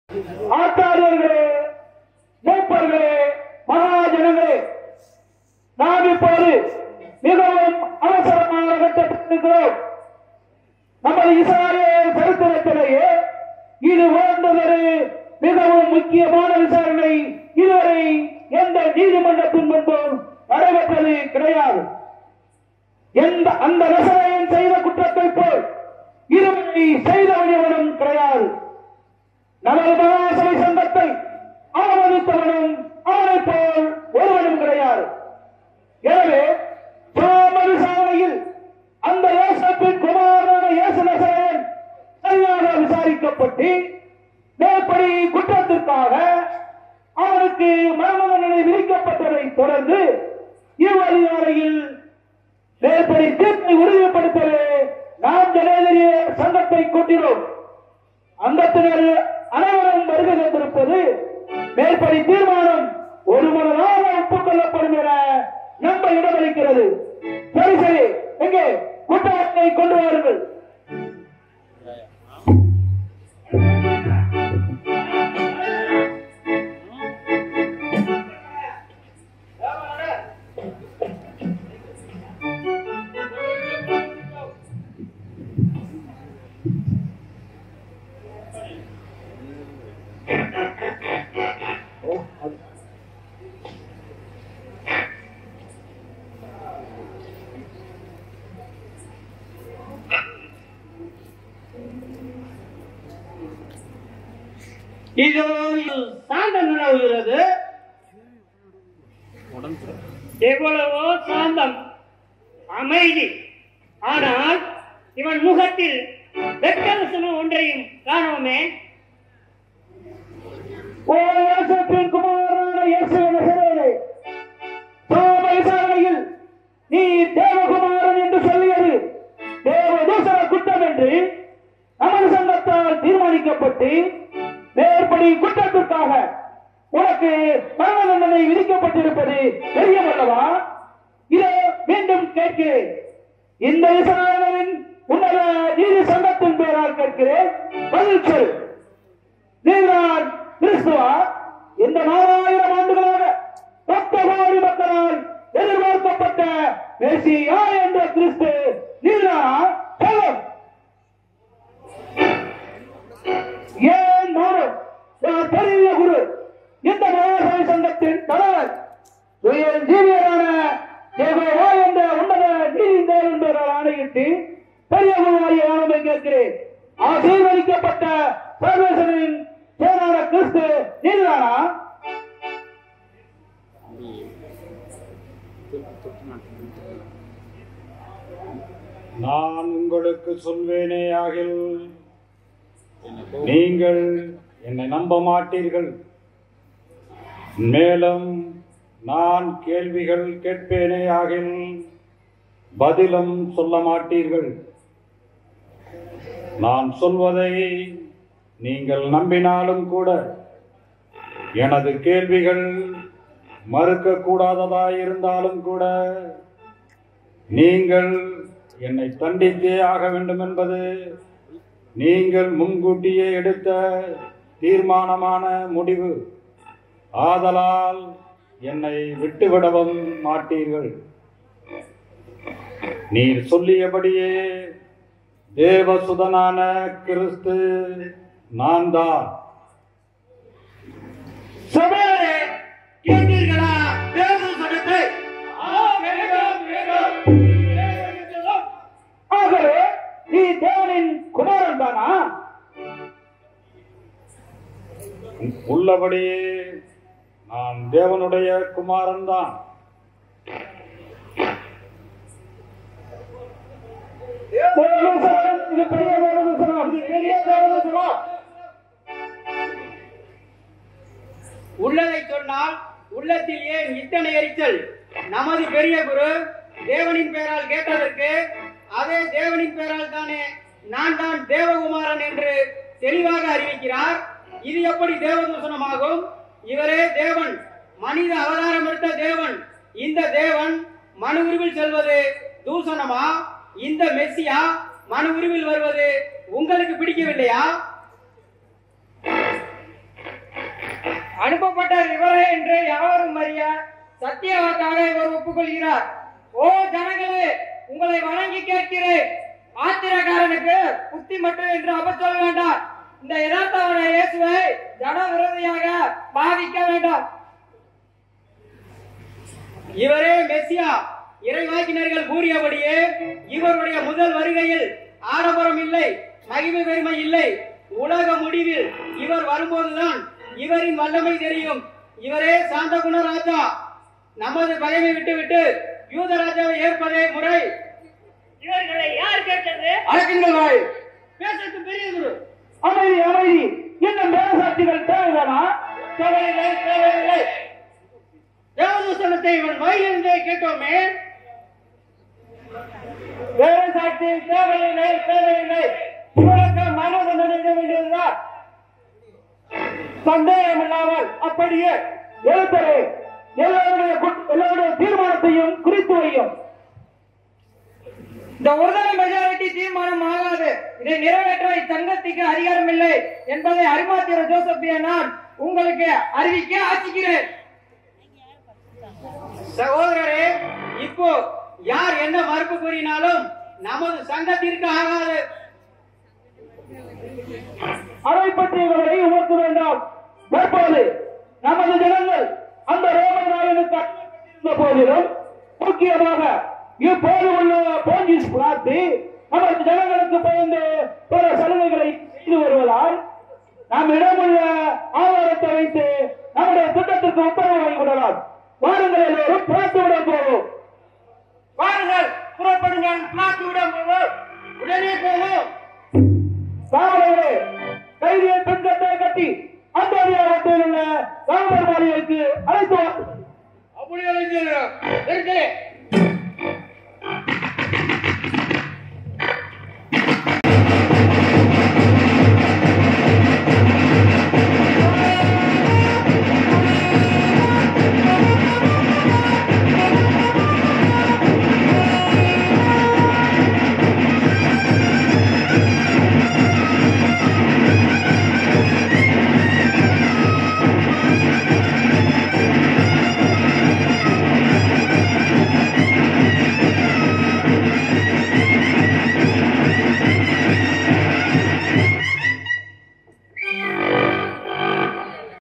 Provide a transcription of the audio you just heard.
ஆச்சாரியர்களே மூப்பர்களே மகாஜனங்களே நாம் இப்போது மிகவும் அவசரமான கட்டத்தில் இருக்கிறோம் நமது இஸ்ராயல் சரித்திரத்திலேயே இது போன்றதொரு மிகவும் முக்கியமான விசாரணை இதுவரை எந்த நீதிமன்றத்தின் முன்பும் நடைபெற்றது கிடையாது எந்த அந்த நசரையன் செய்த குற்றத்தை போல் இதுவரை செய்தவன் எவனும் கிடையாது நமது மகாசபை சங்கத்தை அவமதித்தவனும் அவனைப் போல் ஒருவனும் கிடையாது எனவே சோம விசாரணையில் அந்த யோசப்பின் குமாரனான இயேசு நசரேயன் சரியாக விசாரிக்கப்பட்டு மேற்படி குற்றத்திற்காக அவனுக்கு மரண தண்டனை விதிக்கப்பட்டதை தொடர்ந்து இவ்வதிகாலையில் மேற்படி தீர்ப்பை உறுதிப்படுத்தவே நாம் ஜனேந்திரிய சங்கத்தை கொண்டினோம் அங்கத்தினர் அனைவரும் வருகை தந்திருப்பது மேற்படி தீர்மானம் ஒரு மனதாக ஒப்புக்கொள்ளப்படும் என நம்ப இடமளிக்கிறது சரி சரி எங்கே கூட்டத்தை கொண்டு வாருங்கள் இதோ சாந்தம் நிலவுகிறது எவ்வளவோ சாந்தம் அமைதி ஆனால் இவன் முகத்தில் வெட்டவசனம் ஒன்றையும் காணோமே ஓ யோசப்பின் குமாரனான இயேசு நசரேயனே சோம விசாரணையில் நீ தேவகுமாரன் என்று சொல்லியது தேவதூசர குற்றம் என்று நமது சங்கத்தால் தீர்மானிக்கப்பட்டு மேற்படி குற்றத்திற்காக உனக்கு மரண தண்டனை விதிக்கப்பட்டிருப்பது தெரியவல்லவா இதை மீண்டும் கேட்கிறேன் இந்த இஸ்ராயலின் உன்னத நீதி சங்கத்தின் பெயரால் கேட்கிறேன் பதில் சொல் நீதான் கிறிஸ்துவா இந்த நாலாயிரம் ஆண்டுகளாக பத்த கோடி மக்களால் எதிர்பார்க்கப்பட்ட மெசியா என்ற கிறிஸ்து நீதானா சொல்லும் ஏன் நானும் நான் பெரிய குரு இந்த மகாசபை சங்கத்தின் தலைவர் சுயன் ஜீவியரான யெகோவா என்ற உன்னத நீதி தேவன் ஆணையிட்டு பெரிய குருவாகிய ஆளுமை கேட்கிறேன் ஆசீர்வதிக்கப்பட்ட சர்வேசனின் சேனான கிறிஸ்து நீதானா நான் உங்களுக்கு சொல்வேனே ஆகில் நீங்கள் என்னை நம்ப மாட்டீர்கள் மேலும் நான் கேள்விகள் கேட்பேனே ஆகில் பதிலும் சொல்ல மாட்டீர்கள் நான் சொல்வதை நீங்கள் நம்பினாலும் கூட எனது கேள்விகள் மறுக்க கூடாததாய் இருந்தாலும் கூட நீங்கள் என்னை தண்டித்தே ஆக வேண்டும் என்பது நீங்கள் முன்கூட்டியே எடுத்த தீர்மானமான முடிவு ஆதலால் என்னை விட்டுவிடவும் மாட்டீர்கள் நீர் சொல்லியபடியே தேவசுதனான கிறிஸ்து நான் தான் சபையாரே கேட்டீர்களா தேவதூசனத்தை ஆகவே நீ தேவனின் குமாரன் தானா உள்ளபடியே நான் தேவனுடைய குமாரன் தான் தேவதூசனம், இது பெரிய தேவதூசனம், இது பெரிய தேவதூசனம். உள்ளதை சொன்னால் உள்ளத்தில் ஏன் இத்தனை எரிச்சல் நமது பெரிய குரு தேவனின் பெயரால் கேட்டதற்கு அதே தேவனின் பெயரால் தானே நான் தான் தேவகுமாரன் என்று தெளிவாக அறிவிக்கிறார் இது எப்படி தேவதூஷணமாகும் இவரே தேவன் மனித அவதாரம் எடுத்த தேவன் இந்த தேவன் மனு உருவில் செல்வது தூஷணமா இந்த மெஸ்ஸியா மனு உருவில் வருவது உங்களுக்கு பிடிக்கவில்லையா அனுப்பப்பட்டார் இவரே என்று யாவரும் அறிய சத்தியவாக்காக இவர் ஒப்புக்கொள்கிறார் ஓ ஜனங்களே உங்களை வணங்கி கேட்கிறேன் ஆத்திரக்காரனுக்கு புத்தி மட்டும் என்று அவர் சொல்ல வேண்டாம் இந்த யதார்த்தமான இயேசுவை ஜன விரோதியாக பாவிக்க வேண்டாம் இவரே மெஸ்ஸியா இறைவாக்கினர்கள் கூறியபடியே இவருடைய முதல் வருகையில் ஆடம்பரம் இல்லை மகிமை பெருமை இல்லை உலக முடிவில் இவர் வரும்போதுதான் இவரின் வல்லமை தெரியும் இவரே சாந்த குணராஜா நமது பகைமை விட்டுவிட்டு யூத ராஜாவை ஏற்பதே முறை இவர்களை யார் கேட்டது அழைக்குங்கள் வாய் பேசுறது பெரிய குரு அமைதி அமைதி இன்னும் மேலசாட்சிகள் தேவைதானா தேவையில்லை தேவையில்லை தேவதூசனத்தை இவன் வாயிலிருந்தே கேட்டோமே வேற சாட்சி தேவையில்லை தேவையில்லை இவருக்கு மன தண்டனை வேண்டியதுதான் சந்தேகம் இல்லாமல் அப்படியே எழுத்தரே எல்லாருடைய குட்- எல்லாருடைய தீர்மானத்தையும் குறித்து வையும் இந்த ஒருதலை மெஜாரிட்டி தீர்மானம் ஆகாது இதை நிறைவேற்ற இச்சங்கத்துக்கு அதிகாரம் இல்லை என்பதை அரிமாத்திர ஜோசப்பிய நான் உங்களுக்கு அறிவிக்க ஆசிக்கிறேன் சகோதரரே இப்போ யார் என்ன மறுப்பு கூறினாலும் நமது சங்கத்திற்கு ஆகாது அதை பற்றி இவரை உணர்த்த வேண்டாம் தற்போது நமது ஜனங்கள் அந்த ரோமன் நாயனுக்கு அடிமைப்பட்டிருந்த போதிலும் முக்கியமாக இப்போது உள்ள போஞ்சீஸ் பிரார்த்தி நமது ஜனங்களுக்கு பயந்து பல சலுகைகளை செய்து வருவதால் நாம் இடமுள்ள ஆதாரத்தை வைத்து நம்முடைய திட்டத்திற்கு உத்தரவு வாங்கி விடலாம் வாருங்கள் எல்லோரும் பிரார்த்தி விட போவோம் வாருங்கள் புறப்படுங்கள் பிளாட் விட போவோம் உடனே போவோம் காவலர்களே கைதியை பெண்கட்டை கட்டி அந்த அதிகாரத்தில் உள்ள காவலர் மாளிகைக்கு அழைத்து வா- அப்படி அழைத்து